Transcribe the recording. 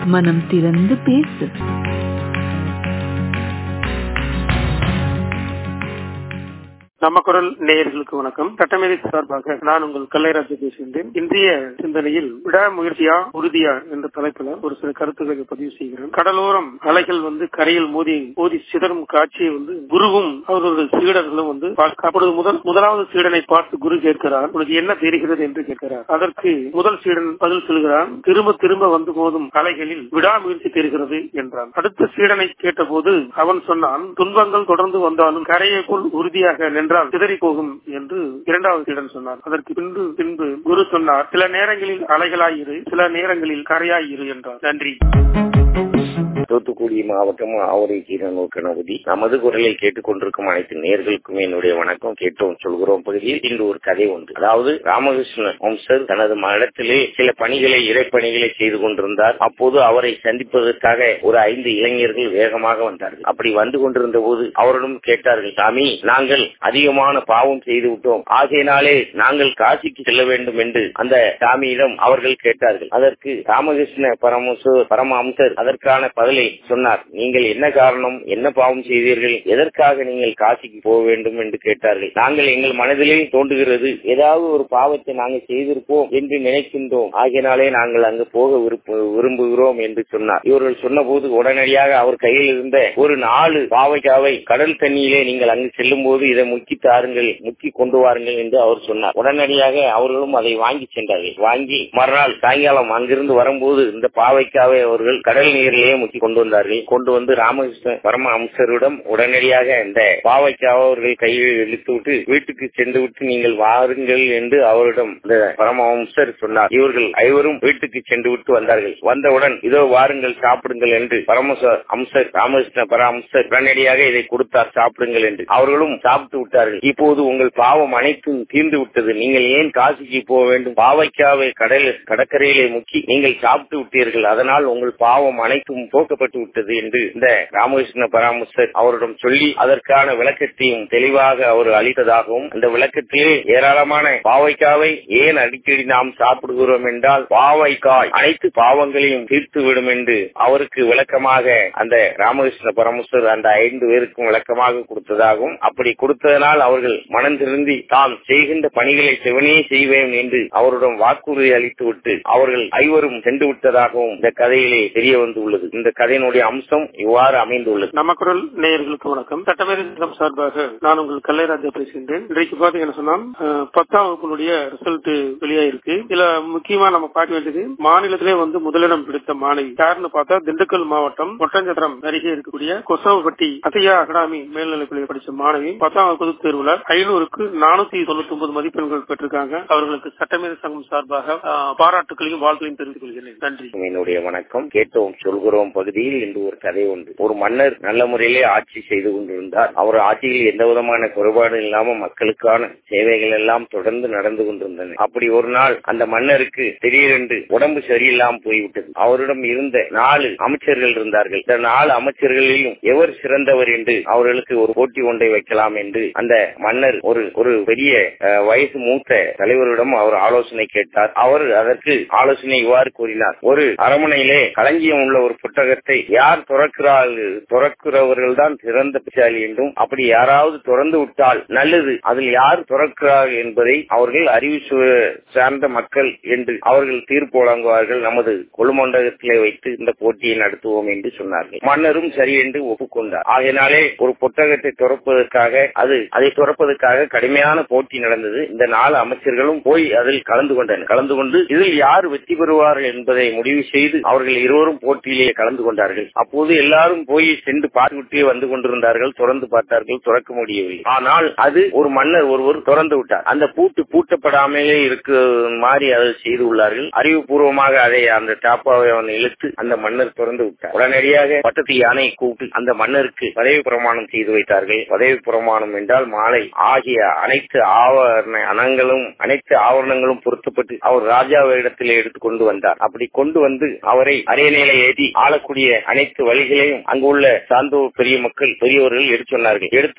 மனம் திறந்து பேசு நம்ம குரல் நேயர்களுக்கு வணக்கம் சட்டமேதை சார்பாக நான் உங்கள் கல்லைராஜ் பேசுகின்றேன் இன்றைய சிந்தனையில் விடாமுயற்சியா உறுதியா என்ற தலைப்புல ஒரு சில கருத்துக்களை பதிவு செய்கிறேன் கடலோரம் அலைகள் வந்து கரையில் மோதி மோதி சிதறும் காட்சியை வந்து குருவும் அவரது சீடர்களும் வந்து பார்க்க- அப்பொழுது முதல் முதலாவது சீடனை பார்த்து குரு கேட்கிறார் உனக்கு என்ன தெரிகிறது என்று கேட்கிறார் அதற்கு முதல் சீடன் பதில் சொல்கிறான் திரும்ப திரும்ப வந்து மோதும் அலைகளில் விடாமுயற்சி தெரிகிறது என்றான் அடுத்த சீடனை கேட்டபோது அவன் சொன்னான் துன்பங்கள் தொடர்ந்து வந்தாலும் கரையைக்குள் உறுதியாக நின்றால் சிதறி போகும் என்று இரண்டாவது சீடன் சொன்னார் அதற்கு பின்பு பின்பு குரு சொன்னார் சில நேரங்களில் அலைகளாயிரு சில நேரங்களில் கரையாயிரு என்றார் நன்றி தூத்துக்குடி மாவட்டம் ஆவரை கீரனூர் கணபதி நமது குரலை கேட்டுக்கொண்டிருக்கும் அனைத்து நேர்களுக்கும் என்னுடைய வணக்கம் கேட்டோம் சொல்கிறோம் பகுதியில் இன்று ஒரு கதை உண்டு அதாவது ராமகிருஷ்ண வம்சர் தனது மடத்திலே சில பணிகளை இறைப்பணிகளை செய்து கொண்டிருந்தார் அப்போது அவரை சந்திப்பதற்காக ஒரு ஐந்து இளைஞர்கள் வேகமாக வந்தார்கள் அப்படி வந்து கொண்டிருந்த போது அவரிடம் கேட்டார்கள் சாமி நாங்கள் அதிகமான பாவம் செய்து விட்டோம் ஆகையினாலே நாங்கள் காசிக்கு செல்ல வேண்டும் என்று அந்த சாமியிடம் அவர்கள் கேட்டார்கள் அதற்கு ராமகிருஷ்ண பரமசு பரமஹம்சர் அதற்கான பதிலை சொன்னார் நீங்கள் என்ன காரணம் என்ன பாவம் செய்தீர்கள் எதற்காக நீங்கள் காசிக்கு போக வேண்டும் என்று கேட்டார்கள் நாங்கள் எங்கள் மனதிலே தோன்றுகிறது ஏதாவது ஒரு பாவத்தை நாங்கள் செய்திருப்போம் என்று நினைக்கின்றோம் ஆகையினாலே நாங்கள் அங்கு போக விருப்ப- விரும்புகிறோம் என்று சொன்னார் இவர்கள் சொன்னபோது உடனடியாக அவர் கையில் இருந்த ஒரு நாலு பாவைக்காவை கடல் தண்ணியிலே நீங்கள் அங்கு செல்லும் போது இதை முக்கி தாருங்கள் முக்கி கொண்டு வாருங்கள் என்று அவர் சொன்னார் உடனடியாக அவர்களும் அதை வாங்கி சென்றார்கள் வாங்கி மறுநாள் சாயங்காலம் அங்கிருந்து வரும்போது இந்த பாவைக்காவை அவர்கள் கடல் நீரிலேயே முக்கி கொண்டு வந்தார்கள் கொண்டு வந்து ராமகிருஷ்ண பரம அம்சரிடம் உடனடியாக இந்த பாவைக்காவை அவர்கள் கையில் இழுத்து விட்டு வீட்டுக்கு சென்று விட்டு நீங்கள் வாருங்கள் என்று அவரிடம் இந்த பரம அம்சர் சொன்னார் இவர்கள் ஐவரும் வீட்டுக்கு சென்று விட்டு வந்தார்கள் வந்தவுடன் இதோ வாருங்கள் சாப்பிடுங்கள் என்று பரமச அம்சர் ராமகிருஷ்ண பரமசர் உடனடியாக இதை கொடுத்தார் சாப்பிடுங்கள் என்று அவர்களும் சாப்பிட்டு விட்டார்கள் இப்போது உங்கள் பாவம் அனைத்தும் தீர்ந்து விட்டது நீங்கள் ஏன் காசிக்கு போக வேண்டும் பாவைக்காவை கடல் கடற்கரையிலே முக்கி நீங்கள் சாப்பிட்டு விட்டீர்கள் அதனால் உங்கள் பாவம் அனைத்தும் போக்கப்பட்டு விட்டது என்று இந்த ராமகிருஷ்ண பராமர்சர் அவரிடம் சொல்லி அதற்கான விளக்கத்தையும் தெளிவாக அவர் அளித்ததாகவும் அந்த விளக்கத்திலே ஏராளமான பாவைக்காவை ஏன் அடிக்கடி நாம் சாப்பிடுகிறோம் என்றால் பாவைக்காய் அனைத்து பாவங்களையும் தீர்த்து விடும் என்று அவருக்கு விளக்கமாக அந்த ராமகிருஷ்ண பரமேஸ்வர் அந்த ஐந்து பேருக்கும் விளக்கமாக கொடுத்ததாகவும் அப்படி கொடுத்ததனால் அவர்கள் மனம் திருந்தி தாம் செய்கின்ற பணிகளை செவனே செய்வேன் என்று அவரிடம் வாக்குறுதி அளித்து விட்டு அவர்கள் ஐவரும் சென்று விட்டதாகவும் இந்த கதையிலே தெரிய வந்துள்ளது இந்த கதையினுடைய அம்சம் இவ்வாறு அமைந்துள்ளது நம்ம குரல் நேயர்களுக்கு வணக்கம் சட்டமேதை சங்கம் சார்பாக நான் உங்கள் கல்லைராஜா பேசுகின்றேன் இன்றைக்கு பாத்தீங்கன்னா சொன்னா அஹ், பத்தாம் வகுப்பினுடைய ரிசல்ட் வெளியாயிருக்கு இதுல முக்கியமா நம்ம பார்க்க வேண்டியது மாநிலத்திலே வந்து முதலிடம் பிடித்த மாணவி யாருன்னு பார்த்தா திண்டுக்கல் மாவட்டம் ஒட்டஞ்சத்திரம் அருகே இருக்கக்கூடிய கொசவப்பட்டி அசையா அகாடமி மேல்நிலைப்பள்ளியில் படிச்ச மாணவி பத்தாம் வகுப்பு தேர்வுல ஐநூறுக்கு நானூத்தி தொண்ணூத்தி ஒன்பது மதிப்பெண்கள் பெற்றிருக்காங்க அவர்களுக்கு சட்டமேதை சங்கம் சார்பாக அஹ், பாராட்டுகளையும் வாழ்த்துக்களையும் தெரிவித்துக் கொள்கிறேன் நன்றி என்னுடைய வணக்கம் கேட்டோம் சொல்கிறோம் பகுதியில் இன்று ஒரு கதை உண்டு ஒரு மன்னர் நல்ல முறையிலே ஆட்சி செய்து கொண்டிருந்தார் அவர் ஆட்சியில் எந்த விதமான குறைபாடு இல்லாம மக்களுக்கான சேவைகள் எல்லாம் தொடர்ந்து நடந்து கொண்டிருந்தன அப்படி ஒரு நாள் அந்த மன்னருக்கு திடீரென்று உடம்பு சரியில்லாம போய்விட்டது அவரிடம் இருந்த நாலு அமைச்சர்கள் இருந்தார்கள் இந்த நாலு அமைச்சர்களிலும் எவர் சிறந்தவர் என்று அவர்களுக்கு ஒரு போட்டி ஒன்றை வைக்கலாம் என்று அந்த மன்னர் ஒரு ஒரு பெரிய அஹ், வயசு மூத்த தலைவரிடம் அவர் ஆலோசனை கேட்டார் அவர் அதற்கு ஆலோசனை இவ்வாறு கூறினார் ஒரு அரண்மனையிலே களஞ்சியம் உள்ள ஒரு புத்தகத்தை யார் துறக்கிறார்கள் துறக்கிறவர்கள் தான் சிறந்த புத்திசாலி என்றும் அப்படி யாராவது திறந்து விட்டால் நல்லது அதில் யார் துறக்கிறார்கள் என்பதை அவர்கள் அறிவு சு- சார்ந்த மக்கள் என்று அவர்கள் தீர்ப்பு வழங்குவார்கள் நமது கொழுமண்டகத்திலே வைத்து இந்த போட்டியை நடத்துவோம் என்று சொன்னார்கள் மன்னரும் சரி என்று ஒப்புக்கொண்டார் ஆகையினாலே ஒரு புத்தகத்தை துறப்பதற்காக அது அதை துறப்பதற்காக கடுமையான போட்டி நடந்தது இந்த நாலு அமைச்சர்களும் போய் அதில் கலந்து கொண்டனர் கலந்து கொண்டு இதில் யார் வெற்றி பெறுவார்கள் என்பதை முடிவு செய்து அவர்கள் இருவரும் போட்டியிலே கலந்து கொண்டார்கள் அப்போது எல்லாரும் போய் சென்று பார்த்துவிட்டே வந்து கொண்டிருந்தார்கள் திறந்து பார்த்தார்கள் துறக்க முடியவில்லை ஆனால் அது ஒரு மன்னர் ஒருவர் திறந்து விட்டார் அந்த பூட்டு பூட்டப்படாமலே இருக்க மாதிரி அதை செய்து உள்ளார்கள் அறிவுபூர்வமாக அதை அந்த டாப்பாவை அவன் இழுத்து அந்த மன்னர் திறந்து விட்டார் உடனடியாக பட்டத்து யானையை கூப்பிட்டு அந்த மன்னருக்கு பதவி பிரமாணம் செய்து வைத்தார்கள் பதவி பிரமாணம் என்றால் மாலை ஆகிய அனைத்து ஆவரண அனங்களும் அனைத்து ஆவரணங்களும் பொருத்தப்பட்டு அவர் ராஜாவிடத்திலே எடுத்து கொண்டு வந்தார் அப்படி கொண்டு வந்து அவரை அரியணையில ஏற்றி ஆளக்கூடிய அனைத்து வழிகளையும் அங்கு உள்ள சார்ந்தோர் பெரிய மக்கள் பெரியவர்கள் எடுத்து சொன்னார்கள் எடுத்து